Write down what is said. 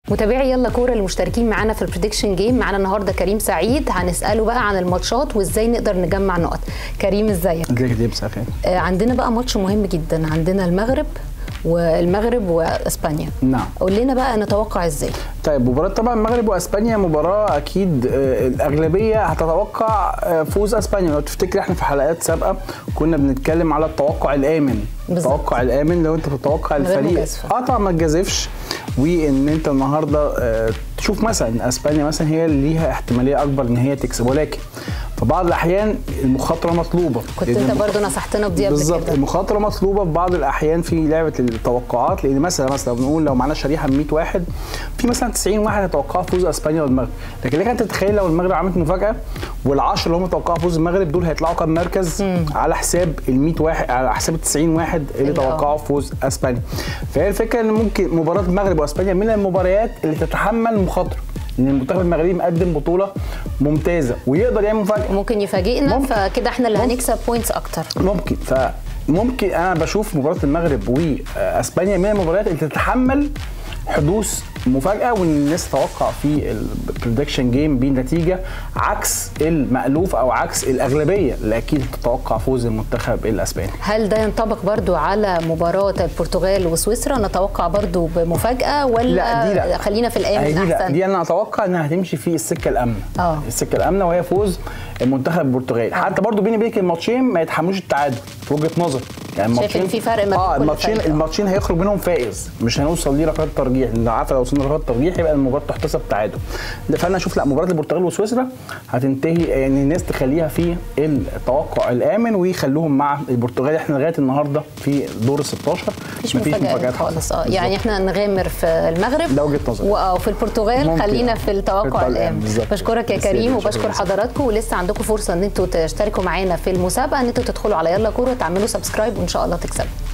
متابعي يلا كوره المشتركين معانا في البريدكشن جيم معانا النهارده كريم سعيد هنساله بقى عن الماتشات وازاي نقدر نجمع نقط كريم ازيك ازيك يا مساء الخير آه، عندنا بقى ماتش مهم جدا عندنا المغرب والمغرب واسبانيا نعم قول لنا بقى نتوقع ازاي طيب مباراة طبعا المغرب واسبانيا مباراة اكيد آه، الاغلبية هتتوقع آه، فوز اسبانيا لو تفتكر احنا في حلقات سابقة كنا بنتكلم على التوقع الامن بالظبط. التوقع الامن لو انت بتتوقع من غير الفريق مجازفة. اه طبعا ما تجازفش وان انت النهارده آه، تشوف مثلا اسبانيا مثلا هي اللي ليها احتماليه اكبر ان هي تكسب ولكن في بعض الاحيان المخاطره مطلوبه كنت لأن انت المخ- برضو نصحتنا بدي قبل بالظبط كده المخاطره مطلوبه في بعض الاحيان في لعبه التوقعات لان مثلا مثلا بنقول لو معانا شريحه من 100 واحد في مثلا 90 واحد هيتوقعوا فوز اسبانيا والمغرب لكن لك انت تتخيل لو المغرب عملت مفاجاه وال10 اللي هم توقعوا فوز المغرب دول هيطلعوا كام مركز على حساب ال 100 واحد على حساب ال 90 واحد اللي اللي آه. توقعوا فوز اسبانيا فهي الفكره ان ممكن مباراه المغرب واسبانيا من المباريات اللي تتحمل مخاطره لان المنتخب المغربي مقدم بطوله ممتازه ويقدر يعمل مفاجاه ممكن يفاجئنا ممكن. فكده احنا اللي ممكن. هنكسب بوينتس اكتر ممكن فممكن انا بشوف مباراه المغرب واسبانيا من المباريات اللي تتحمل حدوث مفاجاه وان الناس تتوقع في البريدكشن جيم بنتيجه عكس المالوف او عكس الاغلبيه اللي اكيد تتوقع فوز المنتخب الاسباني هل ده ينطبق برضو على مباراة البرتغال وسويسرا نتوقع برضو بمفاجأة ولا لا دي لا خلينا في هي الآمن دي لا أحسن دي انا اتوقع انها هتمشي في السكه الامنه آه. السكه الامنه وهي فوز المنتخب البرتغالي حتى برضو بيني وبينك الماتشين ما يتحملوش التعادل في وجهه نظر يعني شايف إن في فرق ما بين اه كل الماتشين فريق. الماتشين هيخرج منهم فائز مش هنوصل ليه ركلات ترجيح لان عارفه لو وصلنا ركلات ترجيح يبقى المباراه تحتسب تعادل فانا اشوف لا مباراه البرتغال وسويسرا هتنتهي يعني الناس تخليها في التوقع الامن ويخلوهم مع البرتغال احنا لغايه النهارده في دور ال 16 مفيش مفاجآت خالص اه يعني احنا نغامر في المغرب ده وجهة نظري. و- وفي البرتغال ممكن. خلينا في التوقع التوقع الآمن الآمن، بالظبط. بشكرك يا ميرسي كريم جداً، وبشكر شكراً. حضراتكم ولسه عندكم فرصة ان انتوا تشتركوا معانا في المسابقة ان انتوا تدخلوا على يلا كورة تعملوا سبسكرايب وان شاء الله تكسبوا